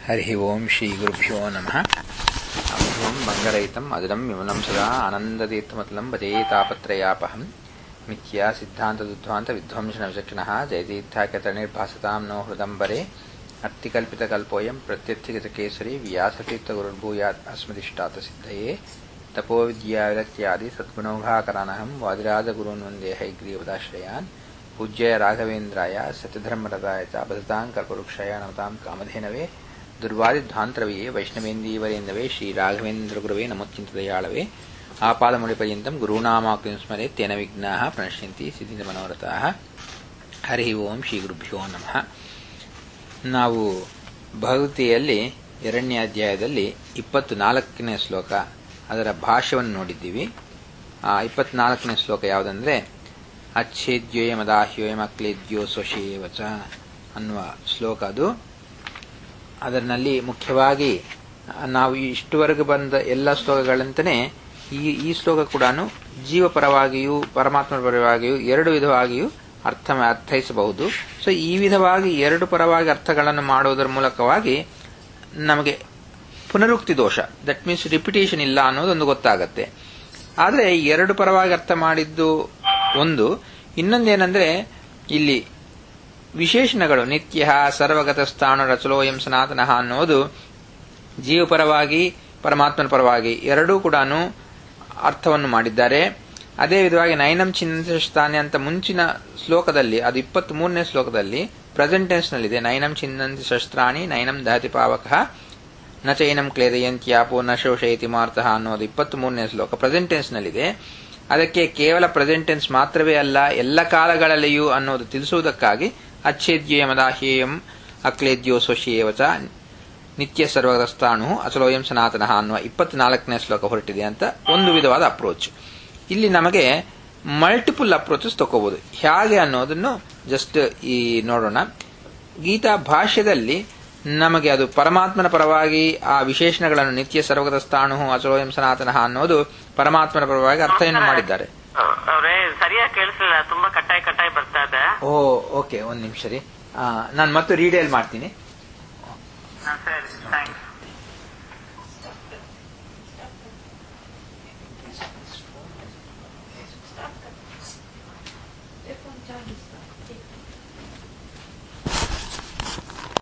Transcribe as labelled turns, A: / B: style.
A: हरिः ओम् श्रीगुरुभ्यो नमः अभ्युं मङ्गलयुतम् अदिनं विमलं सदा आनन्दतीर्थमतलं भजे तापत्रयापहम् मिथ्या सिद्धान्तदुद्ध्वान्तविध्वंसनविचक्षणः जयतीर्थाख्यतनिर्भासतां नो हृदम्बरे अत्तिकल्पितकल्पोऽयं प्रत्यर्थिगतकेसरी व्यासतीर्थगुरुर्भूयात् अस्मदिष्टातसिद्धये तपोविद्याविरक्त्यादि सद्गुणौघाकरानहं वादिराजगुरून् वन्दे हैग्रीवदाश्रयान् पूज्य राघवेन्द्राय सत्यधर्मरताय च भजतां कल्पवृक्षाय नमतां कामधेनवे ದುರ್ವಾದಿಧ್ವಾಂತರವಿಯೇ ವೈಷ್ಣವೇಂದೀವರೇಂದವೇ ಶ್ರೀ ರಾಘವೇಂದ್ರಗುರವೇ ನಮೋಚ್ಚಿಂತದಯಾಳವೇ ಆಪಾದಮುಡಿಪರ್ಯಂತಂ ಗುರುನಾಮಾಕ್ತಿಂ ಸ್ಮರೆ ತೇನ ವಿಘ್ನಾಃ ಪ್ರಣಶ್ಯಂತಿ ಸಿದ್ಧಿಂದ ಮನೋರಥಾಃ ಹರಿ ಓಂ ಶ್ರೀ ಗುರುಭ್ಯೋ ನಮಃ ನಾವು ಭಗವತಿಯಲ್ಲಿ ಎರಡನೇ ಅಧ್ಯಾಯದಲ್ಲಿ ಇಪ್ಪತ್ತು ನಾಲ್ಕನೇ ಶ್ಲೋಕ ಅದರ ಭಾಷ್ಯವನ್ನು ನೋಡಿದ್ದೀವಿ ಆ ಇಪ್ಪತ್ನಾಲ್ಕನೇ ಶ್ಲೋಕ ಯಾವುದಂದ್ರೆ ಅಚ್ಛೇದ್ಯೋಯಮದಾಹ್ಯೋಯಮಕ್ಲೇದ್ಯೋ ಸ್ವಶೇವಚ ಅನ್ನುವ ಶ್ಲೋಕ ಅದು ಅದರಲ್ಲಿ ಮುಖ್ಯವಾಗಿ ನಾವು ಇಷ್ಟುವರೆಗೂ ಬಂದ ಎಲ್ಲ ಶ್ಲೋಕಗಳಂತನೇ ಈ ಈ ಶ್ಲೋಕ ಕೂಡ ಜೀವಪರವಾಗಿಯೂ ಪರಮಾತ್ಮ ಪರವಾಗಿಯೂ ಎರಡು ವಿಧವಾಗಿಯೂ ಅರ್ಥ ಅರ್ಥೈಸಬಹುದು ಸೊ ಈ ವಿಧವಾಗಿ ಎರಡು ಪರವಾಗಿ ಅರ್ಥಗಳನ್ನು ಮಾಡುವುದರ ಮೂಲಕವಾಗಿ ನಮಗೆ ಪುನರುಕ್ತಿ ದೋಷ ದಟ್ ಮೀನ್ಸ್ ರಿಪಿಟೇಷನ್ ಇಲ್ಲ ಅನ್ನೋದೊಂದು ಗೊತ್ತಾಗತ್ತೆ ಆದರೆ ಎರಡು ಪರವಾಗಿ ಅರ್ಥ ಮಾಡಿದ್ದು ಒಂದು ಇನ್ನೊಂದೇನೆಂದ್ರೆ ಇಲ್ಲಿ ವಿಶೇಷಣಗಳು ನಿತ್ಯ ಸರ್ವಗತ ಸ್ಥಾನ ರಚಲೋಯಂ ಸನಾತನಃ ಅನ್ನೋದು ಜೀವಪರವಾಗಿ ಪರಮಾತ್ಮನ ಪರವಾಗಿ ಎರಡೂ ಕೂಡ ಅರ್ಥವನ್ನು ಮಾಡಿದ್ದಾರೆ ಅದೇ ವಿಧವಾಗಿ ನೈನಂ ಚಿಂತಾನೆ ಅಂತ ಮುಂಚಿನ ಶ್ಲೋಕದಲ್ಲಿ ಅದು ಇಪ್ಪತ್ತ್ ಮೂರನೇ ಶ್ಲೋಕದಲ್ಲಿ ಪ್ರೆಸೆಂಟ್ ಟೆನ್ಸ್ ನಲ್ಲಿದೆ ನೈನಂ ಚಿನ್ನಂತಿ ಶಸ್ತ್ರಾಣಿ ನೈನಂ ದಹತಿ ಪಾವಕ ನ ಚೈನಂ ಕ್ಲೇದಯಂತ್ಯಾಪೋ ನ ಶೋಷಯತಿ ಮಾರ್ತಃ ಅನ್ನೋದು ಇಪ್ಪತ್ತ್ ಮೂರನೇ ಶ್ಲೋಕ ಪ್ರೆಸೆಂಟ್ ಟೆನ್ಸ್ ನಲ್ಲಿದೆ ಅದಕ್ಕೆ ಕೇವಲ ಪ್ರೆಸೆಂಟ್ ಟೆನ್ಸ್ ಮಾತ್ರವೇ ಅಲ್ಲ ಎಲ್ಲ ಕಾಲಗಳಲ್ಲಿಯೂ ಅನ್ನೋದು ತಿಳಿಸುವುದಕ್ಕಾಗಿ ಅಚ್ಛೇದ್ಯೇಯ ಮದಾಹ್ಯೇಯಂ ಅಕ್ಲೇದ್ಯೋ ಸ್ವಶಿಯೇವಚ ನಿತ್ಯ ಸರ್ವಗತಸ್ಥಾಣು ಅಚಲೋಯಂ ಸನಾತನಃ ಅನ್ನುವ ಇಪ್ಪತ್ನಾಲ್ಕನೇ ಶ್ಲೋಕ ಹೊರಟಿದೆ ಅಂತ ಒಂದು ವಿಧವಾದ ಅಪ್ರೋಚ್ ಇಲ್ಲಿ ನಮಗೆ ಮಲ್ಟಿಪಲ್ ಅಪ್ರೋಚಸ್ ತಗೋಬಹುದು ಹೇಗೆ ಅನ್ನೋದನ್ನು ಜಸ್ಟ್ ಈ ನೋಡೋಣ ಗೀತಾ ಭಾಷ್ಯದಲ್ಲಿ ನಮಗೆ ಅದು ಪರಮಾತ್ಮನ ಪರವಾಗಿ ಆ ವಿಶೇಷಣಗಳನ್ನು ನಿತ್ಯ ಸರ್ವಗತ ಸ್ಥಾಣು ಅಚಲೋಯಂ ಸನಾತನಃ ಅನ್ನೋದು ಪರಮಾತ್ಮನ ಪರವಾಗಿ ಅರ್ಥವನ್ನು ಮಾಡಿದ್ದಾರೆ
B: ಅವ್ರೆ ಸರಿಯಾಗಿ ಕೇಳಿಸಲಿಲ್ಲ ತುಂಬಾ ಕಟ್ಟಾಯಿ ಕಟ್ಟಾಯಿ ಬರ್ತಾ ಇದೆ
A: ಓ ಓಕೆ ಒಂದ್ ನಿಮಿಷ ರೀ ನಾನು ಮತ್ತೆ ರೀಡೇಲ್ ಮಾಡ್ತೀನಿ
B: ಹಾ, ಸರಿ ಥ್ಯಾಂಕ್ಸ್